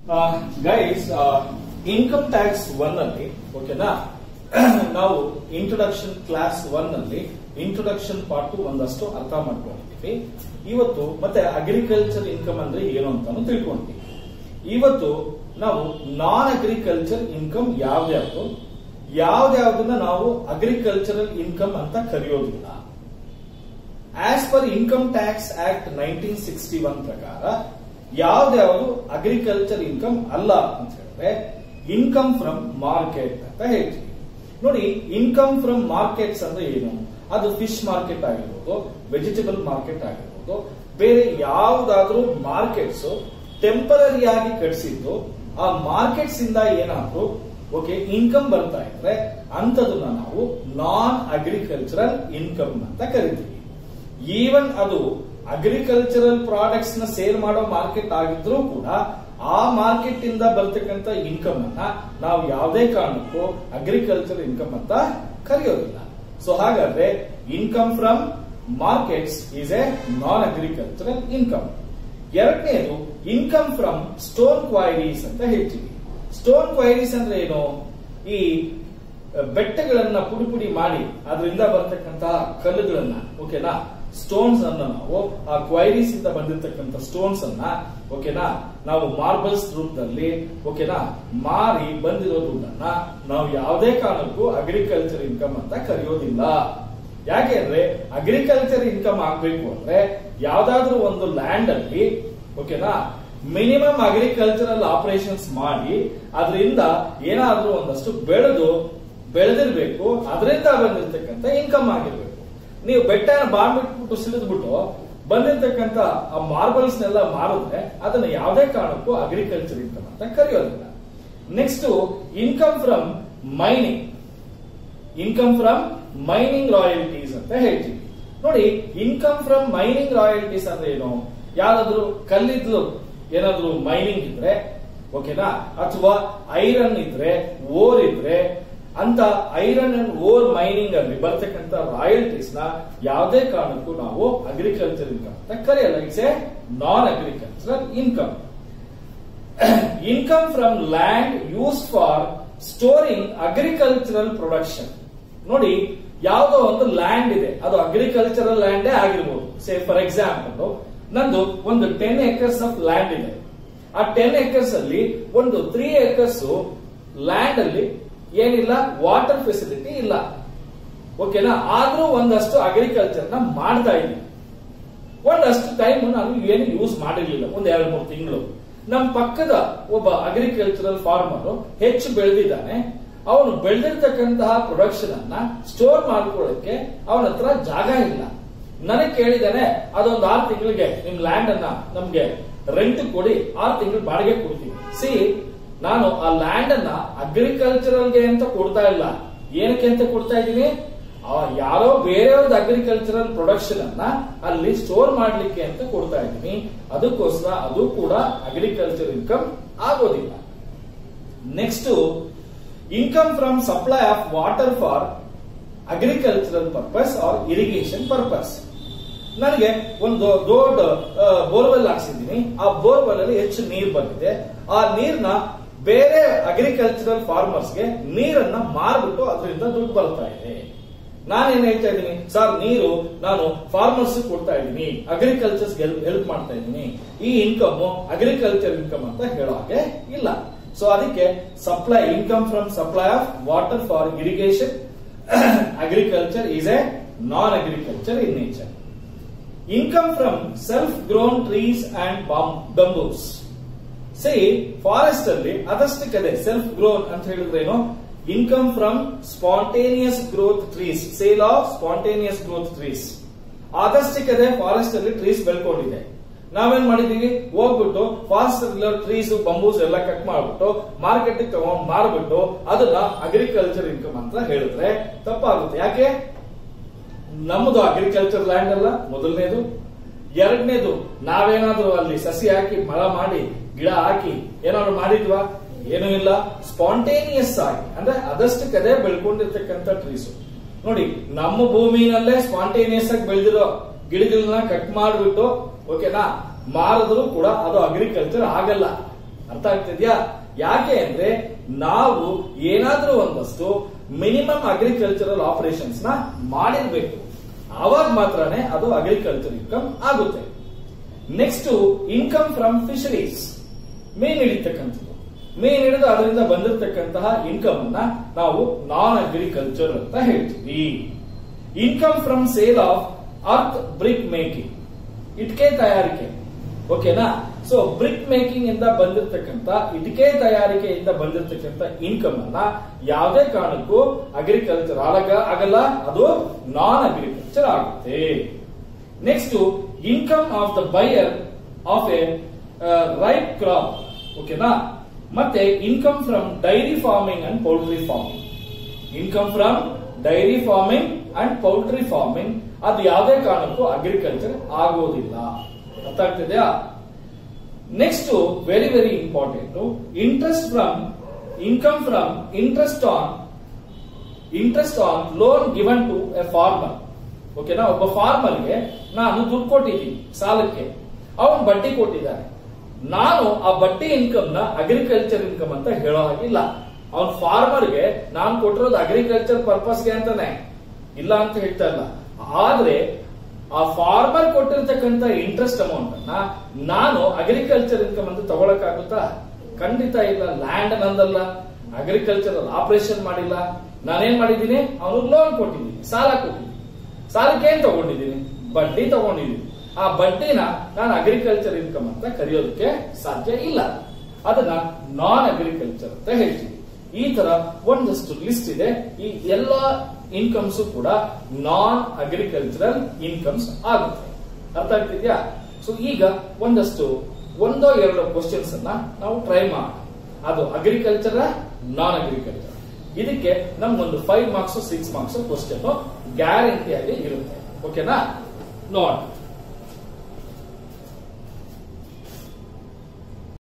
guys income tax one ಅಲ್ಲಿ ಓಕೆನಾ ನಾವು ಇಂಟ್ರೊಡಕ್ಷನ್ ಕ್ಲಾಸ್ ಒನ್ ಅಲ್ಲಿ ಇಂಟ್ರೊಡಕ್ಷನ್ ಪಾರ್ಟ್ ಒಂದಷ್ಟು ಅರ್ಥ ಮಾಡ್ಕೊಂಡಿದ್ದೀವಿ ಇವತ್ತು ಮತ್ತೆ ಅಗ್ರಿಕಲ್ಚರ್ ಇನ್ಕಮ್ ಅಂದ್ರೆ ಏನು ಅಂತಾನು ತಿಳ್ಕೊಂಡಿದ್ದೀವಿ ಇವತ್ತು ನಾವು ನಾನ್ ಅಗ್ರಿಕಲ್ಚರ್ ಇನ್ಕಮ್ ಯಾವ್ದ್ಯಾವ್ದು ಯಾವ್ದ್ಯಾವ್ದನ್ನ ನಾವು ಅಗ್ರಿಕಲ್ಚರಲ್ ಇನ್ಕಮ್ ಅಂತ ಕರೆಯೋದಿಲ್ಲ as per income tax act nineteen sixty one ಪ್ರಕಾರ ಯಾವ್ದ್ಯಾವ್ದು ಅಗ್ರಿಕಲ್ಚರ್ ಇನ್ಕಮ್ ಅಲ್ಲ ಅಂತ ಹೇಳಿದ್ರೆ ಇನ್ಕಮ್ ಫ್ರಮ್ ಮಾರ್ಕೆಟ್ ಅಂತ ಹೇಳ್ತೀವಿ ನೋಡಿ ಇನ್ಕಮ್ ಫ್ರಮ್ ಮಾರ್ಕೆಟ್ಸ್ ಅಂದ್ರೆ ಏನು ಅದು ಫಿಶ್ ಮಾರ್ಕೆಟ್ ಆಗಿರ್ಬೋದು ವೆಜಿಟೇಬಲ್ ಮಾರ್ಕೆಟ್ ಆಗಿರ್ಬೋದು ಬೇರೆ ಯಾವುದಾದ್ರೂ ಮಾರ್ಕೆಟ್ಸ್ ಟೆಂಪರರಿ ಆಗಿ ಕಟ್ಸಿದ್ದು ಆ ಮಾರ್ಕೆಟ್ಸ್ ಇಂದ ಏನಾದ್ರೂ ಓಕೆ ಇನ್ಕಮ್ ಬರ್ತಾ ಇದ್ರೆ ಅಂತದನ್ನ ನಾವು ನಾನ್ ಅಗ್ರಿಕಲ್ಚರಲ್ ಇನ್ಕಮ್ ಅಂತ ಕರಿತೀವಿ ಈವನ್ ಅದು ಅಗ್ರಿಕಲ್ಚರಲ್ ಪ್ರಾಡಕ್ಟ್ಸ್ ನ ಸೇಲ್ ಮಾಡೋ ಮಾರ್ಕೆಟ್ ಆಗಿದ್ರೂ ಕೂಡ ಆ ಮಾರ್ಕೆಟ್ ಇಂದ ಬರ್ತಕ್ಕಂತ ಇನ್ಕಮ್ ಅನ್ನ ನಾವು ಯಾವುದೇ ಕಾರಣಕ್ಕೂ ಅಗ್ರಿಕಲ್ಚರ್ ಇನ್ಕಮ್ ಅಂತ ಕರೆಯೋದಿಲ್ಲ ಸೊ ಹಾಗಾದ್ರೆ income from markets is a non agricultural income ಎರಡನೇದು ಇನ್ಕಮ್ ಫ್ರಮ್ ಸ್ಟೋನ್ ಕ್ವೈರೀಸ್ ಅಂತ ಹೇಳ್ತೀವಿ ಸ್ಟೋನ್ ಕ್ವೈರೀಸ್ ಅಂದ್ರೆ ಏನು ಈ ಬೆಟ್ಟಗಳನ್ನ ಪುಡಿ ಪುಡಿ ಮಾಡಿ ಅದರಿಂದ ಬರ್ತಕ್ಕಂತಹ ಕಲ್ಲುಗಳನ್ನ ಓಕೆನಾ ಸ್ಟೋನ್ಸ್ ಅನ್ನ ನಾವು ಆ ಕ್ವೈರೀಸ್ ಇಂದ ಬಂದಿರತಕ್ಕಂತ ಸ್ಟೋನ್ಸ್ ಅನ್ನ ಓಕೆನಾ ನಾವು ಮಾರ್ಬಲ್ಸ್ ರೂಪದಲ್ಲಿ ಓಕೆನಾ ಮಾರಿ ಬಂದಿರೋ ದುಡ್ಡನ್ನ ನಾವು ಯಾವುದೇ ಕಾರಣಕ್ಕೂ ಅಗ್ರಿಕಲ್ಚರ್ ಇನ್ಕಮ್ ಅಂತ ಕರೆಯೋದಿಲ್ಲ ಯಾಕೆ ಅಂದ್ರೆ ಅಗ್ರಿಕಲ್ಚರ್ ಇನ್ಕಮ್ ಆಗ್ಬೇಕು ಅಂದ್ರೆ ಯಾವ್ದಾದ್ರೂ ಒಂದು ಲ್ಯಾಂಡ್ ಅಲ್ಲಿ ಓಕೆನಾ ಮಿನಿಮಮ್ ಅಗ್ರಿಕಲ್ಚರಲ್ ಆಪರೇಷನ್ಸ್ ಮಾಡಿ ಅದರಿಂದ ಏನಾದ್ರೂ ಒಂದಷ್ಟು ಬೆಳೆದು ಬೆಳೆದಿರ್ಬೇಕು ಅದರಿಂದ ಬಂದಿರತಕ್ಕಂತ ಇನ್ಕಮ್ ಆಗಿರ್ಬೇಕು ನೀವು ಬೆಟ್ಟನ ಬಾಂಡ್ಬಿಟ್ಬಿಟ್ಟು ಸಿಡಿದ್ಬಿಟ್ಟು ಬಂದಿರತಕ್ಕಂತ ಆ ಮಾರ್ಬಲ್ಸ್ ನೆಲ್ಲ ಮಾರಿದ್ರೆ ಅದನ್ನ ಯಾವುದೇ ಕಾರಣಕ್ಕೂ ಅಗ್ರಿಕಲ್ಚರ್ ಇನ್ಕಮ್ ಅಂತ ಕರೆಯೋದಿಲ್ಲ next income from mining income from mining royalties ಅಂತ ಹೇಳ್ತೀವಿ ನೋಡಿ ಇನ್ಕಮ್ ಫ್ರಮ್ ಮೈನಿಂಗ್ ರಾಯಲ್ಟೀಸ್ ಅಂದ್ರೆ ಏನು ಯಾವ್ದಾದ್ರು ಕಲ್ಲಿದ್ದು ಏನಾದ್ರು ಮೈನಿಂಗ್ ಇದ್ರೆ ಓಕೆನಾ ಅಥವಾ ಐರನ್ ಇದ್ರೆ ಓರ್ ಇದ್ರೆ ಅಂತ ಐರನ್ ಅಂಡ್ ಓರ್ ಮೈನಿಂಗ್ ಅಲ್ಲಿ ಬರ್ತಕ್ಕಂತ ರಾಯಲ್ಟೀಸ್ ನ ಯಾವುದೇ ಕಾರಣಕ್ಕೂ ನಾವು ಅಗ್ರಿಕಲ್ಚರ್ ಇನ್ಕಮ್ ಅಂತ ಕರೆಯಲ್ಲ it's a non agricultural income income from land use for storing agricultural production ನೋಡಿ ಯಾವುದೋ ಒಂದು ಲ್ಯಾಂಡ್ ಇದೆ ಅದು ಅಗ್ರಿಕಲ್ಚರಲ್ ಲ್ಯಾಂಡೇ ಆಗಿರ್ಬೋದು ಸೇ ಫಾರ್ ಎಕ್ಸಾಂಪಲ್ ನಂದು ಒಂದು ಟೆನ್ ಏಕರ್ಸ್ ಆಫ್ ಲ್ಯಾಂಡ್ ಇದೆ ಆ ಟೆನ್ ಏಕರ್ಸ್ ಅಲ್ಲಿ ಒಂದು ತ್ರೀ ಏಕರ್ಸ್ ಲ್ಯಾಂಡ್ ಅಲ್ಲಿ ಏನಿಲ್ಲ ವಾಟರ್ ಫೆಸಿಲಿಟಿ ಇಲ್ಲ ಓಕೆನಾ ಆದ್ರೂ ಒಂದಷ್ಟು ಅಗ್ರಿಕಲ್ಚರ್ ನ ಮಾಡ್ತಾ ಇದ್ದೀನಿ ಒಂದಷ್ಟು ಟೈಮ್ ನಾನು ಏನು ಯೂಸ್ ಮಾಡಿರ್ಲಿಲ್ಲ ಒಂದ್ ಎರಡು ಮೂರು ತಿಂಗಳು ನಮ್ಮ ಪಕ್ಕದ ಒಬ್ಬ ಅಗ್ರಿಕಲ್ಚರಲ್ ಫಾರ್ಮರ್ ಹೆಚ್ಚು ಬೆಳೆದಿದ್ದಾನೆ ಅವನು ಬೆಳೆದಿರ್ತಕ್ಕಂತಹ ಪ್ರೊಡಕ್ಷನ್ ಅನ್ನ ಸ್ಟೋರ್ ಮಾಡ್ಕೊಳ್ಳಕ್ಕೆ ಅವನ ಹತ್ರ ಜಾಗ ಇಲ್ಲ ನನಗೆ ಕೇಳಿದಾನೆ ಅದೊಂದು ಆರು ತಿಂಗಳಿಗೆ ನಿಮ್ ಲ್ಯಾಂಡ್ ಅನ್ನ ನಮ್ಗೆ ರೆಂಟ್ ಕೊಡಿ ಆರು ತಿಂಗಳು ಬಾಡಿಗೆ ಕೊಡ್ತೀವಿ ಸಿ ನಾನು ಆ ಲ್ಯಾಂಡ್ ಅನ್ನ ಅಗ್ರಿಕಲ್ಚರಲ್ಗೆ ಅಂತ ಕೊಡ್ತಾ ಇಲ್ಲ ಏನಕ್ಕೆ ಅಂತ ಕೊಡ್ತಾ ಇದ್ದೀನಿ ಯಾರೋ ಬೇರೆಯವ್ರದ್ದು ಅಗ್ರಿಕಲ್ಚರಲ್ ಪ್ರೊಡಕ್ಷನ್ ಅನ್ನ ಅಲ್ಲಿ ಸ್ಟೋರ್ ಮಾಡ್ಲಿಕ್ಕೆ ಅಂತ ಕೊಡ್ತಾ ಇದ್ದೀನಿ ಅದಕ್ಕೋಸ್ಕರ ಅದು ಕೂಡ ಅಗ್ರಿಕಲ್ಚರ್ ಇನ್ಕಮ್ ಆಗೋದಿಲ್ಲ next income from supply of water for agricultural purpose or irrigation purpose ನನಗೆ ಒಂದು ದೊಡ್ಡ ಬೋರ್ವೆಲ್ ಹಾಕ್ಸಿದ್ದೀನಿ ಆ ಬೋರ್ವೆಲ್ ಅಲ್ಲಿ ಹೆಚ್ಚು ನೀರು ಬಂದಿದೆ ಆ ನೀರ್ನ ಬೇರೆ ಅಗ್ರಿಕಲ್ಚರಲ್ ಫಾರ್ಮರ್ಸ್ಗೆ ನೀರನ್ನ ಮಾರ್ಬಿಟ್ಟು ಅದರಿಂದ ದುಡ್ಡು ಬರ್ತಾ ಇದೆ ನಾನೇನ್ ಹೇಳ್ತಾ ಇದ್ದೀನಿ ಸರ್ ನೀರು ನಾನು ಫಾರ್ಮರ್ಸ್ ಕೊಡ್ತಾ ಇದ್ದೀನಿ ಅಗ್ರಿಕಲ್ಚರ್ಸ್ ಹೆಲ್ಪ್ ಮಾಡ್ತಾ ಇದ್ದೀನಿ ಈ ಇನ್ಕಮ್ ಅಗ್ರಿಕಲ್ಚರ್ ಇನ್ಕಮ್ ಅಂತ ಹೇಳೋ ಹಾಗೆ ಇಲ್ಲ ಸೊ ಅದಕ್ಕೆ supply income from supply of water for irrigation agriculture is a non agriculture in nature income from self grown trees and bamboos see forest ಅಲ್ಲಿ ಅದಷ್ಟಕ್ಕದೆ ಸೆಲ್ಫ್ ಗ್ರೋನ್ ಅಂತ ಹೇಳಿದ್ರೇನು income from spontaneous growth trees sale of spontaneous growth trees ಆದಷ್ಟಕ್ಕದೆ forest ಅಲ್ಲಿ trees ಬೆಳ್ಕೊಂಡಿದೆ ನಾವೇನ್ ಮಾಡಿದೀವಿ ಹೋಗ್ಬಿಟ್ಟು ಫಾರೆಸ್ಟ್ ಅಲ್ಲಿ ಟ್ರೀಸ್ ಬಂಬೂಸ್ ಎಲ್ಲ ಕಟ್ ಮಾಡ್ಬಿಟ್ಟು ಮಾರ್ಕೆಟ್ ತಗೊಂಡ್ ಮಾರ್ಬಿಟ್ಟು ಅದನ್ನ ಅಗ್ರಿಕಲ್ಚರ್ ಇನ್ಕಮ್ ಅಂತ ಹೇಳಿದ್ರೆ ತಪ್ಪಾಗುತ್ತೆ ಯಾಕೆ ನಮ್ಮದು ಅಗ್ರಿಕಲ್ಚರ್ ಲ್ಯಾಂಡ್ ಅಲ್ಲ ಮೊದಲನೇದು ಎರಡನೇದು ನಾವೇನಾದ್ರೂ ಅಲ್ಲಿ ಸಸಿ ಹಾಕಿ ಮಳ ಮಾಡಿ ಗಿಡ ಹಾಕಿ ಏನಾದ್ರು ಮಾಡಿದ್ವಾ ಏನೂ ಇಲ್ಲ ಸ್ಪಾಂಟೇನಿಯಸ್ ಆಗಿ ಅಂದ್ರೆ ಅದಷ್ಟಕ್ಕದೇ ಬೆಳ್ಕೊಂಡಿರ್ತಕ್ಕಂಥ ಟ್ರೀಸ್ ನೋಡಿ ನಮ್ಮ ಭೂಮಿನಲ್ಲೇ ಸ್ಪಾಂಟೇನಿಯಸ್ ಆಗಿ ಬೆಳೆದಿರೋ ಗಿಡಗಳನ್ನ ಕಟ್ ಮಾಡಿಬಿಟ್ಟು ಓಕೆನಾ ಮಾರಿದ್ರು ಕೂಡ ಅದು ಅಗ್ರಿಕಲ್ಚರ್ ಆಗಲ್ಲ ಅರ್ಥ ಆಗ್ತಿದ್ಯಾ ಯಾಕೆ ಅಂದ್ರೆ ನಾವು ಏನಾದ್ರೂ ಒಂದಷ್ಟು ಮಿನಿಮಮ್ ಅಗ್ರಿಕಲ್ಚರಲ್ ಆಪರೇಷನ್ಸ್ ನ ಮಾಡಿರ್ಬೇಕು ಆವಾಗ ಮಾತ್ರನೇ ಅದು ಅಗ್ರಿಕಲ್ಚರ್ ಇನ್ಕಮ್ ಆಗುತ್ತೆ ನೆಕ್ಸ್ಟ್ ಇನ್ಕಮ್ ಫ್ರಮ್ ಫಿಶರೀಸ್ ಮೀನ್ ಹಿಡಿತಕ್ಕಂಥದ್ದು ಮೀನ್ ಹಿಡಿದು ಅದರಿಂದ ಬಂದಿರತಕ್ಕಂತಹ ಇನ್ಕಮ್ ಅನ್ನ ನಾವು ನಾನ್ ಅಗ್ರಿಕಲ್ಚರ್ ಅಂತ ಹೇಳ್ತೀವಿ income from sale of earth brick making ಇಟ್ಕೆ ತಯಾರಿಕೆ ಓಕೆನಾ ಸೊ ಬ್ರಿಕ್ ಮೇಕಿಂಗ್ ಇಂದ ಬಂದಿರತಕ್ಕಂತ ಇಟಿಕೆ ತಯಾರಿಕೆಯಿಂದ ಬಂದಿರತಕ್ಕಂತ ಇನ್ಕಮ್ ಅನ್ನ ಯಾವುದೇ ಕಾರಣಕ್ಕೂ ಅಗ್ರಿಕಲ್ಚರ್ ಆಗ ಆಗಲ್ಲ ಅದು ನಾನ್ ಅಗ್ರಿಕಲ್ಚರ್ ಆಗುತ್ತೆ next income of the buyer of a right crop ಓಕೆನಾ ಮತ್ತೆ income from dairy farming and poultry farming income from dairy farming and poultry farming ಅದು ಯಾವುದೇ ಕಾರಣಕ್ಕೂ ಅಗ್ರಿಕಲ್ಚರ್ ಆಗೋದಿಲ್ಲ ಅರ್ಥ ಆಗ್ತಿದೆಯಾ next very very important interest from income from interest on interest on loan given to a farmer ಓಕೆನಾ ಒಬ್ಬ ಫಾರ್ಮರ್ಗೆ ನಾನು ದುಡ್ಡು ಕೊಟ್ಟಿದ್ದೀನಿ ಸಾಲಕ್ಕೆ ಅವನು ಬಡ್ಡಿ ಕೊಟ್ಟಿದ್ದಾನೆ ನಾನು ಆ ಬಡ್ಡಿ ಇನ್ಕಮ್ ನ ಅಗ್ರಿಕಲ್ಚರ್ ಇನ್ಕಮ್ ಅಂತ ಹೇಳೋ ಹಾಗಿಲ್ಲ ಅವನ್ ಫಾರ್ಮರ್ಗೆ ನಾನು ಕೊಟ್ಟಿರೋದು ಅಗ್ರಿಕಲ್ಚರ್ ಪರ್ಪಸ್ಗೆ ಅಂತಾನೆ ಇಲ್ಲ ಅಂತ ಹೇಳ್ತಾ ಇಲ್ಲ ಆದ್ರೆ ಆ ಫಾರ್ಮರ್ ಕೊಟ್ಟಿರ್ತಕ್ಕಂತ ಇಂಟ್ರೆಸ್ಟ್ ಅಮೌಂಟ್ ಅನ್ನ ನಾನು ಅಗ್ರಿಕಲ್ಚರ್ ಇನ್ಕಮ್ ಅಂತ ತಗೊಳಕ್ಕಾಗುತ್ತಾ ಖಂಡಿತ ಇಲ್ಲ ಲ್ಯಾಂಡ್ ನಂದಲ್ಲ ಅಗ್ರಿಕಲ್ಚರ್ ಆಪರೇಷನ್ ಮಾಡಿಲ್ಲ ನಾನೇನ್ ಮಾಡಿದ್ದೀನಿ ಅವನು ಲೋನ್ ಕೊಟ್ಟಿದ್ದೀನಿ ಸಾಲ ಕೊಟ್ಟಿದ್ದೀನಿ ಸಾಲಕ್ಕೆ ಏನ್ ತಗೊಂಡಿದ್ದೀನಿ ಬಡ್ಡಿ ತಗೊಂಡಿದ್ದೀನಿ ಆ ಬಡ್ಡಿನ ನಾನು ಅಗ್ರಿಕಲ್ಚರ್ ಇನ್ಕಮ್ ಅಂತ ಕರೆಯೋದಕ್ಕೆ ಸಾಧ್ಯ ಇಲ್ಲ ಅದನ್ನ ನಾನ್ ಅಗ್ರಿಕಲ್ಚರ್ ಅಂತ ಹೇಳ್ತೀವಿ ಈ ತರ ಒಂದಷ್ಟು ಲಿಸ್ಟ್ ಇದೆ ಈ ಎಲ್ಲಾ ಇನ್ಕಮ್ಸ್ ಕೂಡ ನಾನ್ ಅಗ್ರಿಕಲ್ಚರಲ್ ಇನ್ಕಮ್ಸ್ ಆಗುತ್ತೆ ಅರ್ಥ ಆಗ್ತಿದ್ಯಾ ಸೊ ಈಗ ಒಂದಷ್ಟು ಒಂದೋ ಎರಡೋ ಕ್ವಶನ್ಸ್ ಅನ್ನ ನಾವು ಟ್ರೈ ಮಾಡೋಣ ಅದು ಅಗ್ರಿಕಲ್ಚರ್ ನಾನ್ ಅಗ್ರಿಕಲ್ಚರ್ ಇದಕ್ಕೆ ನಮ್ಗೊಂದು five marks six marks question guarantee ಆಗಿ ಇರುತ್ತೆ ಓಕೆನಾ ನೋಡ್